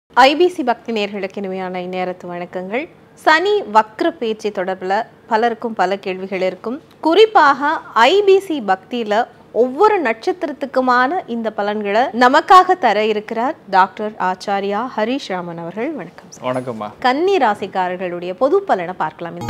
IBC பக்தி நேர்களுக்கு இனிமையான இந்நேரத்து வணக்கங்கள் சனி வக்ர பேச்சு தொடர்பில் பலருக்கும் பல கேள்விகள் இருக்கும் குறிப்பாக ஐபிசி பக்தியில ஒவ்வொரு நட்சத்திரத்துக்குமான இந்த பலன்களை நமக்காக தர இருக்கிறார் டாக்டர் ஆச்சாரியா ஹரிஷ் ராமன் அவர்கள் வணக்கம் சார். வணக்கம்மா கன்னி ராசிக்காரர்களுடைய பொது பலனை பார்க்கலாம்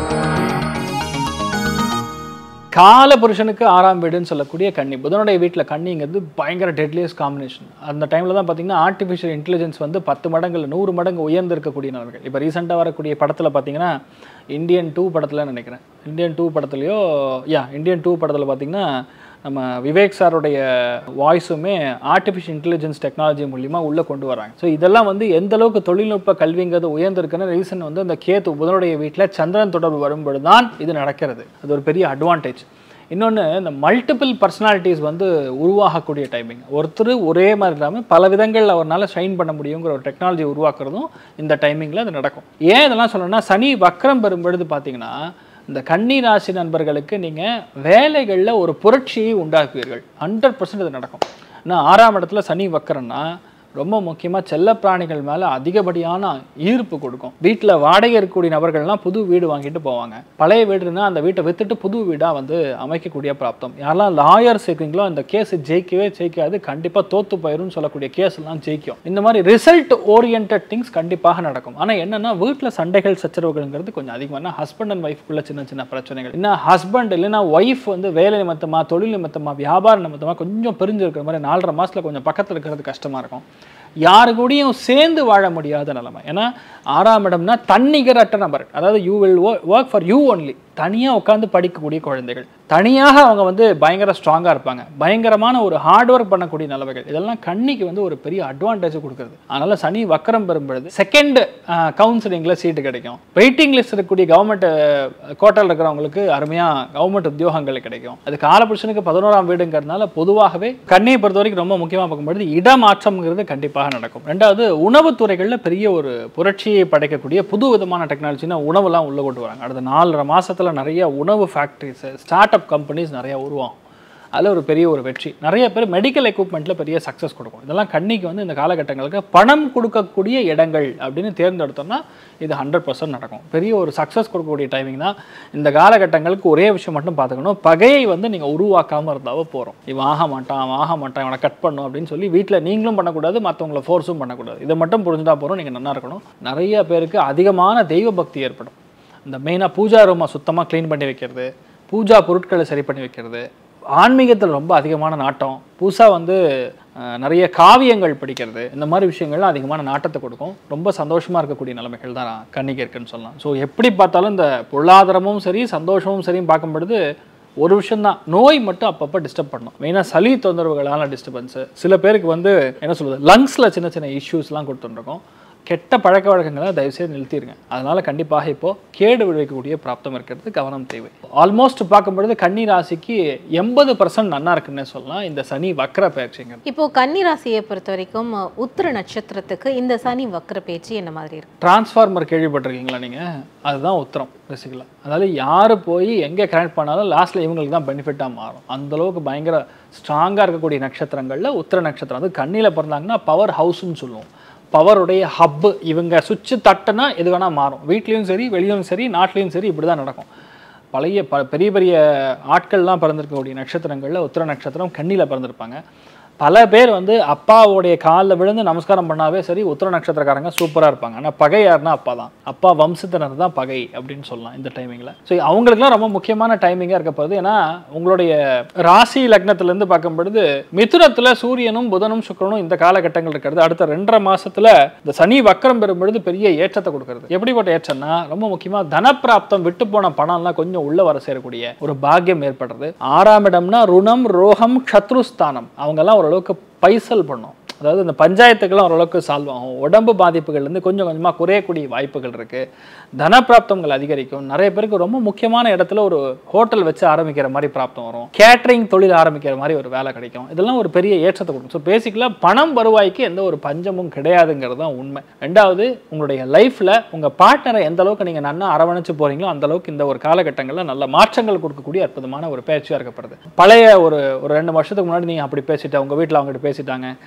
கால புருஷனுக்கு ஆறாம் வீடுன்னு சொல்லக்கூடிய கன்னி புதனுடைய வீட்டில் கன்னிங்கிறது பயங்கர டெட்லியஸ் காம்பினேஷன் அந்த டைமில் தான் பார்த்தீங்கன்னா ஆர்டிஃபிஷியல் இன்டெலிஜென்ஸ் வந்து பத்து மடங்கு இல்ல நூறு மடங்கு உயர்ந்திருக்கக்கூடிய நபர்கள் இப்போ ரீசெண்டாக வரக்கூடிய படத்தில் பார்த்தீங்கன்னா இந்தியன் டூ படத்தில் நினைக்கிறேன் இந்தியன் டூ படத்துலையோ யா இந்தியன் டூ படத்தில் பார்த்தீங்கன்னா நம்ம விவேக் சாருடைய வாய்ஸுமே ஆர்டிஃபிஷியல் இன்டெலிஜென்ஸ் டெக்னாலஜி மூலியமா உள்ளே கொண்டு வராங்க ஸோ இதெல்லாம் வந்து எந்த அளவுக்கு தொழில்நுட்ப கல்விங்கிறது உயர்ந்திருக்குன்னு ரீசன் வந்து அந்த கேத்து புதனுடைய வீட்டில் சந்திரன் தொடர்பு வரும்பொழுது தான் இது நடக்கிறது அது ஒரு பெரிய அட்வான்டேஜ் இன்னொன்று இந்த மல்டிபிள் பர்சனாலிட்டிஸ் வந்து உருவாகக்கூடிய டைமிங் ஒருத்தர் ஒரே மாதிரி இல்லாமல் பல விதங்களில் அவரால் ஷைன் பண்ண முடியுங்கிற ஒரு டெக்னாலஜி உருவாக்குறதும் இந்த டைமிங்கில் அது நடக்கும் ஏன் இதெல்லாம் சொல்லணும்னா சனி வக்ரம் பெறும்பொழுது பார்த்தீங்கன்னா இந்த கன்னி ராசி நண்பர்களுக்கு நீங்கள் வேலைகளில் ஒரு புரட்சியை உண்டாக்குவீர்கள் ஹண்ட்ரட் பர்சன்ட் இது நடக்கும் ஏன்னா ஆறாம் இடத்துல சனி வக்கரன்னா ரொம்ப முக்கியமாக செல்லப்பிராணிகள் மேலே அதிகப்படியான ஈர்ப்பு கொடுக்கும் வீட்டில் வாடகை இருக்கக்கூடிய நபர்கள்லாம் புது வீடு வாங்கிட்டு போவாங்க பழைய வீடுனா அந்த வீட்டை வித்துட்டு புது வீடாக வந்து அமைக்கக்கூடிய பிராப்தம் யாரெல்லாம் லாயர்ஸ் இருக்கீங்களோ அந்த கேஸ் ஜெயிக்கவே ஜெயிக்காது கண்டிப்பாக தோத்து போயிரும்னு சொல்லக்கூடிய கேஸ் எல்லாம் ஜெயிக்கும் இந்த மாதிரி ரிசல்ட் ஓரியன்ட் திங்ஸ் கண்டிப்பாக நடக்கும் ஆனால் என்னன்னா வீட்டில் சண்டைகள் சச்சரவுகள்ங்கிறது கொஞ்சம் அதிகமான ஹஸ்பண்ட் அண்ட் ஒய்ஃப்குள்ள சின்ன சின்ன பிரச்சனைகள் என்ன ஹஸ்பண்ட் இல்லைன்னா ஒய்ஃப் வந்து வேலை நிமித்தமா தொழில் நிமித்தமா வியாபார நிமித்தமா கொஞ்சம் பிரிஞ்சு இருக்கிற மாதிரி நாலரை மாசத்துல கொஞ்சம் பக்கத்தில் இருக்கிறது கஷ்டமா இருக்கும் யாரு கூடயும் சேர்ந்து வாழ முடியாத நிலைமை ஏன்னா ஆறாம் இடம்னா தன்னிகரற்ற நபர் அதாவது you will work for you only தனியாக உட்காந்து படிக்கக்கூடிய குழந்தைகள் தனியாக அவங்க வந்து பயங்கர ஸ்ட்ராங்காக இருப்பாங்க பயங்கரமான ஒரு ஹார்ட் ஒர்க் பண்ணக்கூடிய நிலவைகள் இதெல்லாம் கண்ணிக்கு வந்து ஒரு பெரிய அட்வான்டேஜ் கொடுக்குறது அதனால சனி வக்கரம் பெறும்பொழுது செகண்ட் கவுன்சிலிங்கில் சீட்டு கிடைக்கும் வெயிட்டிங் லிஸ்ட் இருக்கக்கூடிய கவர்மெண்ட் கோட்டால் இருக்கிறவங்களுக்கு அருமையாக கவர்மெண்ட் உத்தியோகங்கள் கிடைக்கும் அது காலபுருஷனுக்கு பதினோராம் வீடுங்கிறதுனால பொதுவாகவே கண்ணியை பொறுத்த வரைக்கும் ரொம்ப முக்கியமாக பார்க்கும்பொழுது இடமாற்றம்ங்கிறது கண்டிப்பாக நடக்கும் ரெண்டாவது உணவுத்துறைகளில் பெரிய ஒரு புரட்சியை படைக்கக்கூடிய புது விதமான டெக்னாலஜினா உணவுலாம் உள்ள கொண்டு வராங்க அடுத்த நாலரை மாசத்துல நிறைய உணவு ஃபேக்ட்ரிஸ் ஸ்டார்ட் அப் கம்பெனிஸ் நிறைய உருவாகும் அதில் ஒரு பெரிய ஒரு வெற்றி நிறைய பேர் மெடிக்கல் எக்யூப்மெண்ட்டில் பெரிய சக்ஸஸ் கொடுக்கும் இதெல்லாம் கண்ணிக்கு வந்து இந்த காலகட்டங்களுக்கு பணம் கொடுக்கக்கூடிய இடங்கள் அப்படின்னு தேர்ந்தெடுத்தோம்னா இது ஹண்ட்ரட் பர்சன்ட் நடக்கும் பெரிய ஒரு சக்ஸஸ் கொடுக்கக்கூடிய டைமிங் தான் இந்த காலகட்டங்களுக்கு ஒரே விஷயம் மட்டும் பார்த்துக்கணும் பகையை வந்து நீங்கள் உருவாக்காமல் இருந்தாவே போகிறோம் இவன் ஆக மாட்டான் அவன் ஆக மாட்டான் இவனை கட் பண்ணும் அப்படின்னு சொல்லி வீட்டில் நீங்களும் பண்ணக்கூடாது மற்றவங்களை ஃபோர்ஸும் பண்ணக்கூடாது இதை மட்டும் புரிஞ்சுட்டா போகிறோம் நீங்கள் நல்லா இருக்கணும் நிறைய பேருக்கு அதிகமான தெய்வ பக்தி ஏற்படும் இந்த மெயினாக பூஜா ரூமை சுத்தமாக க்ளீன் பண்ணி வைக்கிறது பூஜா பொருட்களை சரி பண்ணி வைக்கிறது ஆன்மீகத்தில் ரொம்ப அதிகமான நாட்டம் புதுசாக வந்து அஹ், நிறைய காவியங்கள் படிக்கிறது இந்த மாதிரி விஷயங்கள்லாம் அதிகமான நாட்டத்தை கொடுக்கும் ரொம்ப சந்தோஷமாக இருக்கக்கூடிய நிலைமைகள் தான் கண்ணிக்கு இருக்குன்னு சொல்லலாம் ஸோ எப்படி பார்த்தாலும் இந்த பொருளாதாரமும் சரி சந்தோஷமும் சரியும் பார்க்கும் பொழுது ஒரு விஷயம்தான் நோய் மட்டும் அப்பப்போ டிஸ்டர்ப் பண்ணும் மெயினாக சளி தொந்தரவுகளான டிஸ்டர்பன்ஸு சில பேருக்கு வந்து என்ன சொல்றது லங்ஸில் சின்ன சின்ன இஷ்யூஸ்லாம் கொடுத்துருக்கோம் கெட்ட பழக்க வழக்கங்களை தயவுசெய்து நிறுத்திடுங்க அதனால கண்டிப்பாக இப்போ கேடு விளைவிக்கக்கூடிய பிராப்தம் இருக்கிறது கவனம் தேவை ஆல்மோஸ்ட் பார்க்கும்பொழுது கன்னி ராசிக்கு எண்பது பர்சன்ட் நன்னா இருக்குன்னே சொல்லலாம் இந்த சனி வக்ர பயிற்சிங்கிறது இப்போ கன்னி ராசியை பொறுத்த வரைக்கும் உத்திர நட்சத்திரத்துக்கு இந்த சனி வக்ர பேச்சு என்ன மாதிரி இருக்கும் டிரான்ஸ்ஃபார்மர் கேள்விப்பட்டிருக்கீங்களா நீங்கள் அதுதான் உத்தரம் பேசிக்கலாம் அதாவது யார் போய் எங்கே கனெக்ட் பண்ணாலும் லாஸ்ட்டில் இவங்களுக்கு தான் பெனிஃபிட்டாக மாறும் அந்த அளவுக்கு பயங்கர ஸ்ட்ராங்காக இருக்கக்கூடிய நட்சத்திரங்களில் உத்திர நட்சத்திரம் அது கண்ணியில் பிறந்தாங்கன்னா பவர் ஹவுஸ்ன்னு சொல்லுவோம் பவருடைய ஹப்பு இவங்க சுவிட்சு தட்டுனா எது வேணால் மாறும் வீட்லேயும் சரி வெளியும் சரி நாட்டிலையும் சரி இப்படி தான் நடக்கும் பழைய ப பெரிய பெரிய ஆட்கள்லாம் பிறந்திருக்கக்கூடிய நட்சத்திரங்களில் உத்திர நட்சத்திரம் கண்ணியில் பிறந்திருப்பாங்க பல பேர் வந்து அப்பாவுடைய காலில் விழுந்து நமஸ்காரம் பண்ணாவே சரி உத்திர நட்சத்திரக்காரங்க சூப்பராக இருப்பாங்க ஆனால் பகை யாருன்னா அப்பா தான் அப்பா வம்சத்தினர் தான் பகை அப்படின்னு சொல்லலாம் இந்த டைமிங்கில் ஸோ அவங்களுக்குலாம் ரொம்ப முக்கியமான டைமிங்காக இருக்க போகுது ஏன்னா உங்களுடைய ராசி லக்னத்திலேருந்து பார்க்கும் பொழுது மிதுனத்தில் சூரியனும் புதனும் சுக்கிரனும் இந்த காலகட்டங்கள் இருக்கிறது அடுத்த ரெண்டரை மாசத்துல இந்த சனி வக்கரம் பெறும் பொழுது பெரிய ஏற்றத்தை கொடுக்கறது எப்படிப்பட்ட ஏற்றம்னா ரொம்ப முக்கியமாக தனப்பிராப்தம் விட்டு போன பணம்லாம் கொஞ்சம் உள்ள வர சேரக்கூடிய ஒரு பாக்கியம் ஏற்படுறது ஆறாம் இடம்னா ருணம் ரோகம் க்ஷத்ருஸ்தானம் அவங்கெல்லாம் ஓரளவுக்கு பைசல் பண்ணும் அதாவது இந்த பஞ்சாயத்துக்கெல்லாம் ஓரளவுக்கு சால்வ் ஆகும் உடம்பு பாதிப்புகள்லேருந்து கொஞ்சம் கொஞ்சமாக குறையக்கூடிய வாய்ப்புகள் இருக்குது தனப்பிராப்தங்கள் அதிகரிக்கும் நிறைய பேருக்கு ரொம்ப முக்கியமான இடத்துல ஒரு ஹோட்டல் வச்சு ஆரம்பிக்கிற மாதிரி பிராப்தம் வரும் கேட்டரிங் தொழில் ஆரம்பிக்கிற மாதிரி ஒரு வேலை கிடைக்கும் இதெல்லாம் ஒரு பெரிய ஏற்றத்தை கொடுக்கும் ஸோ பேசிக்கலாக பணம் வருவாய்க்கு எந்த ஒரு பஞ்சமும் கிடையாதுங்கிறது தான் உண்மை ரெண்டாவது உங்களுடைய லைஃப்பில் உங்கள் பார்ட்னரை எந்த அளவுக்கு நீங்கள் நன்னா அரவணைச்சு போகிறீங்களோ அந்த அளவுக்கு இந்த ஒரு காலகட்டங்களில் நல்ல மாற்றங்கள் கொடுக்கக்கூடிய அற்புதமான ஒரு பயிற்சியாக இருக்கப்படுது பழைய ஒரு ஒரு ரெண்டு வருஷத்துக்கு முன்னாடி நீங்கள் அப்படி பேசிட்ட உங்கள் வீட்டில் அவங்ககிட்ட பேசிட்டாங்க உங்கள்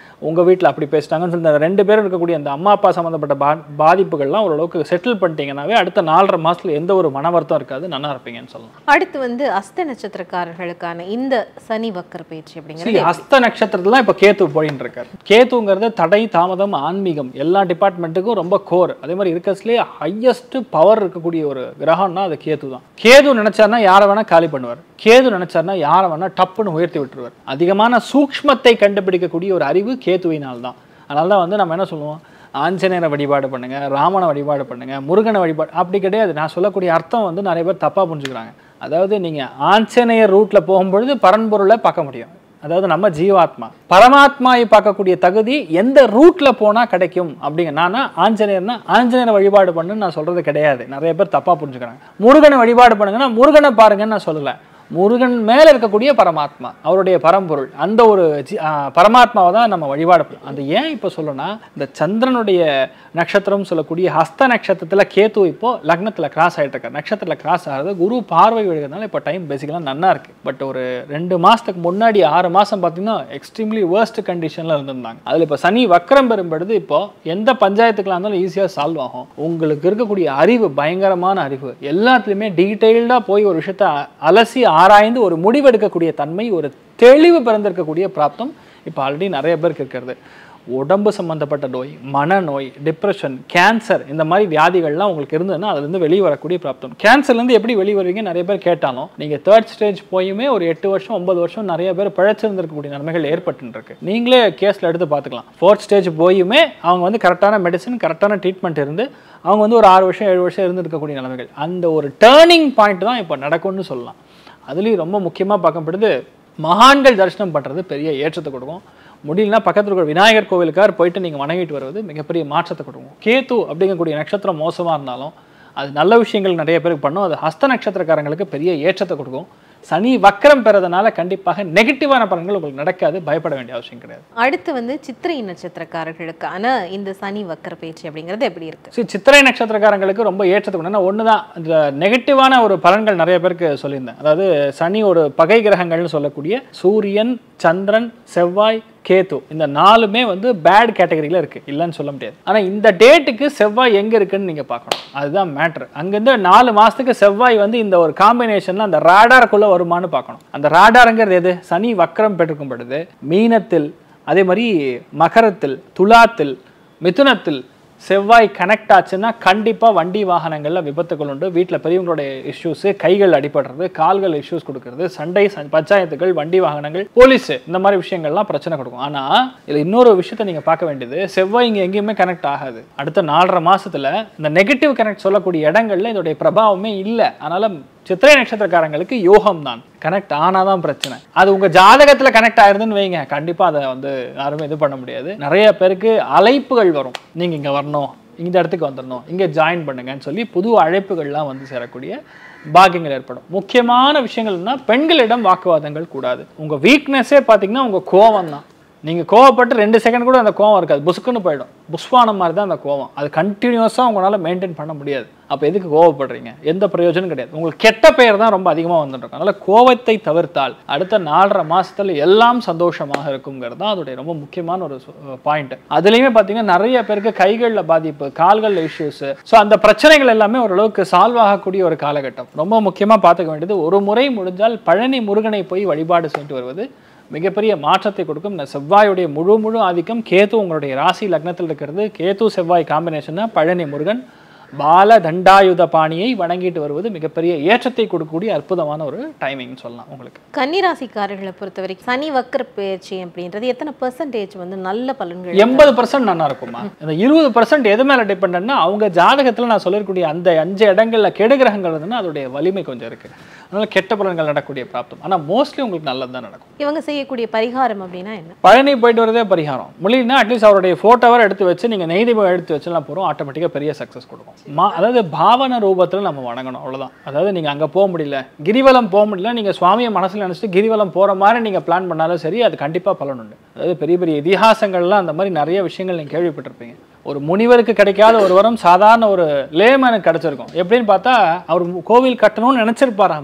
வீட்டில் அப்படி பேசிட்டாங்கன்னு சொல்லி அந்த ரெண்டு பேரும் இருக்கக்கூடிய அந்த அம்மா அப்பா சம்மந்தப்பட்ட பா பாதிப்புகள்லாம் ஓரளவுக்கு செட்டில் பண்ணிட்டீங்கன்னாவே அடுத்த நாலரை மாசத்துல எந்த ஒரு மன வருத்தம் இருக்காது நல்லா இருப்பீங்கன்னு சொல்லலாம் அடுத்து வந்து அஸ்த நட்சத்திரக்காரர்களுக்கான இந்த சனி வக்கர பயிற்சி அப்படிங்கிறது சரி ஹஸ்த நட்சத்திரத்துல தான் இப்போ கேத்து போயின்னு இருக்காரு கேத்துங்கிறது தடை தாமதம் ஆன்மீகம் எல்லா டிபார்ட்மெண்ட்டுக்கும் ரொம்ப கோர் அதே மாதிரி இருக்கிறதுலே ஹையஸ்ட் பவர் இருக்கக்கூடிய ஒரு கிரகம்னா அது கேது தான் கேது நினைச்சாருன்னா யாரை வேணா காலி பண்ணுவார் கேது நினைச்சாருன்னா யாரை வேணா டப்புன்னு உயர்த்தி விட்டுருவார் அதிகமான சூக்ஷ்மத்தை கண்டுபிடிக்கக்கூடிய ஒரு அறிவு கேத்துவினால் தான் அதனால தான் வந்து நம்ம என்ன சொல்லுவோம் ஆஞ்சநேயரை வழிபாடு பண்ணுங்க ராமனை வழிபாடு பண்ணுங்க முருகனை வழிபாடு அப்படி கிடையாது நான் சொல்லக்கூடிய அர்த்தம் வந்து நிறைய பேர் தப்பா புரிஞ்சுக்கிறாங்க அதாவது நீங்க ஆஞ்சநேயர் ரூட்ல போகும்பொழுது பரன்பொருளை பார்க்க முடியும் அதாவது நம்ம ஜீவாத்மா பரமாத்மாவை பார்க்கக்கூடிய தகுதி எந்த ரூட்ல போனா கிடைக்கும் அப்படிங்க நானா ஆஞ்சநேயர்னா ஆஞ்சநேயரை வழிபாடு பண்ணுன்னு நான் சொல்றது கிடையாது நிறைய பேர் தப்பா புரிஞ்சுக்கிறாங்க முருகனை வழிபாடு பண்ணுங்கன்னா முருகனை பாருங்கன்னு நான் சொல்லல முருகன் மேல இருக்கக்கூடிய பரமாத்மா அவருடைய பரம்பொருள் அந்த ஒரு ஜி- ஆ, பரமாத்மாவை தான் நம்ம வழிபாடு பண்ணணும் அது ஏன் இப்போ சொல்லணும்னா இந்த சந்திரனுடைய நட்சத்திரம் சொல்லக்கூடிய ஹஸ்த நட்சத்திரத்துல கேத்து இப்போ லக்னத்துல கிராஸ் ஆயிட்டு இருக்காரு நட்சத்திரத்துல கிராஸ் ஆகிறது குரு பார்வை விழுகிறதுனால இப்போ டைம் பேசிக்கலாக நன்னா இருக்கு பட் ஒரு ரெண்டு மாசத்துக்கு முன்னாடி ஆறு மாசம் பார்த்தீங்கன்னா எக்ஸ்ட்ரீம்லி worst கண்டிஷன்ல இருந்திருந்தாங்க அதுல இப்போ சனி வக்கரம் பெறும் பொழுது இப்போ எந்த பஞ்சாயத்துக்குலாம் இருந்தாலும் ஈஸியா சால்வ் ஆகும் உங்களுக்கு இருக்கக்கூடிய அறிவு பயங்கரமான அறிவு எல்லாத்துலயுமே டீட்டெயில்டா போய் ஒரு விஷயத்த அ- அலசி ஆராய்ந்து ஒரு முடிவெடுக்கக்கூடிய தன்மை ஒரு தெளிவு பிறந்திருக்கக்கூடிய பிராப்தம் இப்போ ஆல்ரெடி நிறைய பேருக்கு இருக்கிறது உடம்பு சம்பந்தப்பட்ட நோய் மனநோய் டிப்ரெஷன் கேன்சர் இந்த மாதிரி வியாதிகள்லாம் உங்களுக்கு இருந்ததுன்னா அதுலேருந்து வெளியே வரக்கூடிய பிராப்தம் கேன்சர்லேருந்து எப்படி வெளியே வருவீங்க நிறைய பேர் கேட்டாலும் நீங்கள் தேர்ட் ஸ்டேஜ் போயுமே ஒரு எட்டு வருஷம் ஒன்பது வருஷம் நிறைய பேர் பிழைச்சிருந்திருக்கக்கூடிய நன்மைகள் ஏற்பட்டு இருக்கு நீங்களே கேஸில் எடுத்து பார்த்துக்கலாம் ஃபோர்த் ஸ்டேஜ் போயுமே அவங்க வந்து கரெக்டான மெடிசன் கரெக்டான ட்ரீட்மெண்ட் இருந்து அவங்க வந்து ஒரு ஆறு வருஷம் ஏழு வருஷம் இருந்திருக்கக்கூடிய நிலைமைகள் அந்த ஒரு டேர்னிங் பாயிண்ட் தான் இப்போ நடக்கும்னு சொல்லலாம் அதுலேயும் ரொம்ப முக்கியமாக பார்க்கப்படுது மகான்கள் தரிசனம் பண்ணுறது பெரிய ஏற்றத்தை கொடுக்கும் முடியலனா பக்கத்தில் இருக்கிற விநாயகர் கோவிலுக்கார் போயிட்டு நீங்கள் வணங்கிட்டு வருவது மிகப்பெரிய மாற்றத்தை கொடுக்கும் கேத்து அப்படிங்கக்கூடிய நட்சத்திரம் மோசமாக இருந்தாலும் அது நல்ல விஷயங்கள் நிறைய பேருக்கு பண்ணும் அது ஹஸ்த நட்சத்திரக்காரங்களுக்கு பெரிய ஏற்றத்தை கொடுக்கும் சனி வக்கரம் பெறதுனால கண்டிப்பாக நெகட்டிவான பலன்கள் உங்களுக்கு நடக்காது பயப்பட வேண்டிய அவசியம் கிடையாது அடுத்து வந்து சித்திரை நட்சத்திரக்காரர்களுக்கான இந்த சனி வக்கர பயிற்சி அப்படிங்கிறது எப்படி இருக்கு சரி சித்திரை நட்சத்திரக்காரங்களுக்கு ரொம்ப ஏற்றத்துக்கு ஒன்று ஒன்று தான் இந்த நெகட்டிவான ஒரு பலன்கள் நிறைய பேருக்கு சொல்லியிருந்தேன் அதாவது சனி ஒரு பகை கிரகங்கள்னு சொல்லக்கூடிய சூரியன் சந்திரன் செவ்வாய் கேது இந்த நாலுமே வந்து பேட் கேட்டகரியில் இருக்கு இல்லைன்னு சொல்ல முடியாது ஆனால் இந்த டேட்டுக்கு செவ்வாய் எங்கே இருக்குன்னு நீங்கள் பார்க்கணும் அதுதான் மேட்ரு அங்கேருந்து நாலு மாதத்துக்கு செவ்வாய் வந்து இந்த ஒரு காம்பினேஷனில் அந்த ராடாருக்குள்ளே வருமான்னு பார்க்கணும் அந்த ராடாருங்கிறது எது சனி வக்கரம் பெற்றிருக்கும் பொழுது மீனத்தில் அதே மாதிரி மகரத்தில் துலாத்தில் மிதுனத்தில் செவ்வாய் கனெக்ட் ஆச்சுன்னா கண்டிப்பாக வண்டி வாகனங்களில் விபத்துகள் உண்டு வீட்டில் பெரியவங்களுடைய இஷ்யூஸு கைகள் அடிபடுறது கால்கள் இஷ்யூஸ் கொடுக்கறது சண்டை ச- பஞ்சாயத்துகள் வண்டி வாகனங்கள் போலீஸ் இந்த மாதிரி விஷயங்கள்லாம் பிரச்சனை கொடுக்கும் ஆனால் இதில் இன்னொரு விஷயத்தை நீங்கள் பார்க்க வேண்டியது செவ்வாய் இங்கே எங்கேயுமே கனெக்ட் ஆகாது அடுத்த நாலரை மாசத்துல இந்த நெகட்டிவ் கனெக்ட் சொல்லக்கூடிய இடங்கள்ல இதோடைய பிரபாவமே இல்லை அதனால சித்திரை நட்சத்திரக்காரங்களுக்கு யோகம் தான் கனெக்ட் ஆனாதான் பிரச்சனை அது உங்க ஜாதகத்துல கனெக்ட் ஆயிருதுன்னு வைங்க கண்டிப்பா அதை வந்து யாருமே இது பண்ண முடியாது நிறைய பேருக்கு அழைப்புகள் வரும் நீங்க இங்க வரணும் இந்த இடத்துக்கு வந்துடணும் இங்க ஜாயின் பண்ணுங்கன்னு சொல்லி புது அழைப்புகள்லாம் வந்து சேரக்கூடிய பாக்கியங்கள் ஏற்படும் முக்கியமான விஷயங்கள்னா பெண்களிடம் வாக்குவாதங்கள் கூடாது உங்க வீக்னஸே பார்த்தீங்கன்னா உங்க கோவம் தான் நீங்கள் கோவப்பட்டு ரெண்டு செகண்ட் கூட அந்த கோவம் இருக்காது புசுக்குன்னு போயிடும் புஷ்வானம் மாதிரி தான் அந்த கோவம் அது கண்டினியூஸாக உங்களால் மெயின்டைன் பண்ண முடியாது அப்போ எதுக்கு கோவப்படுறீங்க எந்த பிரயோஜனம் கிடையாது உங்களுக்கு கெட்ட பெயர் தான் ரொம்ப அதிகமாக வந்துட்டு இருக்கும் அதனால் கோவத்தை தவிர்த்தால் அடுத்த நாலரை மாசத்துல எல்லாம் சந்தோஷமாக இருக்குங்கிறது தான் அதோடைய ரொம்ப முக்கியமான ஒரு பாயிண்ட் அதுலேயுமே பார்த்தீங்கன்னா நிறைய பேருக்கு கைகளில் பாதிப்பு கால்களில் இஷ்யூஸ் ஸோ அந்த பிரச்சனைகள் எல்லாமே ஓரளவுக்கு சால்வ் ஆகக்கூடிய ஒரு காலகட்டம் ரொம்ப முக்கியமாக பார்த்துக்க வேண்டியது ஒரு முறை முடிஞ்சால் பழனி முருகனை போய் வழிபாடு செஞ்சுட்டு வருவது மிகப்பெரிய மாற்றத்தை கொடுக்கும் இந்த செவ்வாயுடைய முழு முழு ஆதிக்கம் கேது உங்களுடைய ராசி லக்னத்தில் இருக்கிறது கேது செவ்வாய் காம்பினேஷன்னா பழனி முருகன் பால தண்டாயுத பாணியை வணங்கிட்டு வருவது மிகப்பெரிய ஏற்றத்தை கொடுக்கக்கூடிய அற்புதமான ஒரு டைமிங் சொல்லலாம் உங்களுக்கு கன்னிராசிக்காரர்களை பொறுத்த வரைக்கும் சனி வக்கர பயிற்சி அப்படின்றது எத்தனை பெர்சன்டேஜ் வந்து நல்ல பலன்கள் எண்பது பர்சன்ட் நல்லா இருக்குமா இந்த இருபது பர்சன்ட் எது மேல டிபெண்ட்னா அவங்க ஜாதகத்துல நான் சொல்லக்கூடிய அந்த அஞ்சு இடங்கள்ல கெடு கிரகங்கள் இருந்ததுன்னா அதோடைய வலிமை கொஞ்சம் இருக்கு அதனால கெட்ட பலன்கள் நடக்கக்கூடிய பிராப்தம் ஆனா மோஸ்ட்லி உங்களுக்கு நல்லது தான் நடக்கும் இவங்க செய்யக்கூடிய பரிகாரம் அப்படின்னா என்ன பழனி போயிட்டு வரதே பரிகாரம் முடியலனா அட்லீஸ்ட் அவருடைய ஃபோட்டோவை எடுத்து வச்சு நீங்கள் நெய்தீபம் எடுத்து வச்சுலாம் போகிறோம் ஆட்டோமேட்டிக்காக பெரிய சக்ஸஸ் கொடுக்கும் மா அதாவது பாவன ரூபத்தில் நம்ம வணங்கணும் அவ்வளவுதான் அதாவது நீங்கள் அங்கே போக முடியல கிரிவலம் போக முடியல நீங்கள் சுவாமியை மனசில் நினச்சிட்டு கிரிவலம் போகிற மாதிரி நீங்கள் பிளான் பண்ணாலும் சரி அது கண்டிப்பாக பலன் உண்டு அதாவது பெரிய பெரிய இதிகாசங்கள்லாம் அந்த மாதிரி நிறைய விஷயங்கள் நீங்கள் கேள்விப்பட்டிருப்பீங்க ஒரு முனிவருக்கு கிடைக்காத ஒரு வரம் சாதாரண ஒரு லேமனுக்கு கிடைச்சிருக்கும் எப்படின்னு பார்த்தா அவர் கோவில் கட்டணும்னு நினச்சிருப்பாராமா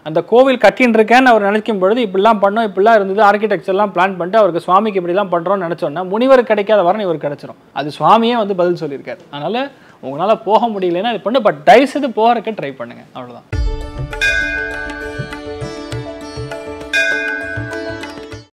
அந்த கோவில் கட்டின்னு இருக்கேன்னு அவர் நினைக்கும் பொழுது இப்படிலாம் பண்ணோம் இப்படிலாம் இருந்தது ஆர்கிடெக்சர்லாம் பிளான் பண்ணிட்டு அவருக்கு சுவாமிக்கு இப்படிலாம் பண்ணுறோம்னு நினச்சோன்னா முனிவர் கிடைக்காத வரணும் இவர் கிடைச்சிரும் அது சுவாமியே வந்து பதில் சொல்லியிருக்காரு அதனால உங்களால் போக முடியலன்னா இது பண்ணு பட் தயவு செய்து போகிறதுக்கு ட்ரை பண்ணுங்க அவ்வளவுதான்